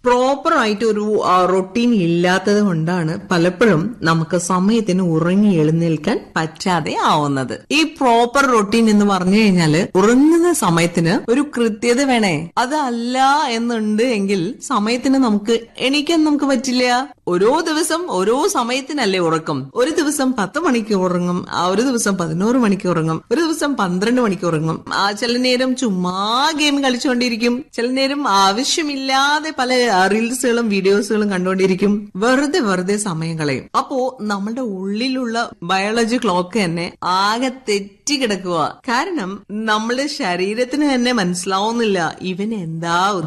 proper ആയിട്ട് ഒരു routine ഇല്ലാത്തത് കൊണ്ടാണ് പലപ്പോഴും നമുക്ക് സമയത്തിന് ഉറങ്ങി എഴുന്നേൽക്കാൻ പറ്റാതെ ആവുന്നത് ഈ പ്രോപ്പർ റൊട്ടീൻ എന്ന് പറഞ്ഞു കഴിഞ്ഞാല് ഉറങ്ങുന്ന സമയത്തിന് ഒരു കൃത്യത വേണേ അതല്ല എന്നുണ്ട് എങ്കിൽ സമയത്തിന് നമുക്ക് എണീക്കാൻ നമുക്ക് പറ്റില്ല ഓരോ ദിവസം ഓരോ സമയത്തിനല്ലേ ഉറക്കം ഒരു ദിവസം പത്ത് മണിക്ക് ഉറങ്ങും ആ ഒരു ദിവസം പതിനോറ് മണിക്ക് ഉറങ്ങും ഒരു ദിവസം പന്ത്രണ്ട് മണിക്ക് ഉറങ്ങും ആ ചില നേരം ചുമ്മാ ഗെയിം കളിച്ചുകൊണ്ടിരിക്കും ചില നേരം ആവശ്യമില്ലാതെ പല റീൽസുകളും വീഡിയോസുകളും കണ്ടുകൊണ്ടിരിക്കും വെറുതെ വെറുതെ സമയം കളയും അപ്പോ നമ്മുടെ ഉള്ളിലുള്ള ബയോളജി ക്ലോക്ക് തന്നെ ആകെ തെറ്റിക്കിടക്കുക കാരണം നമ്മുടെ ശരീരത്തിന് തന്നെ മനസ്സിലാവുന്നില്ല ഇവൻ എന്താ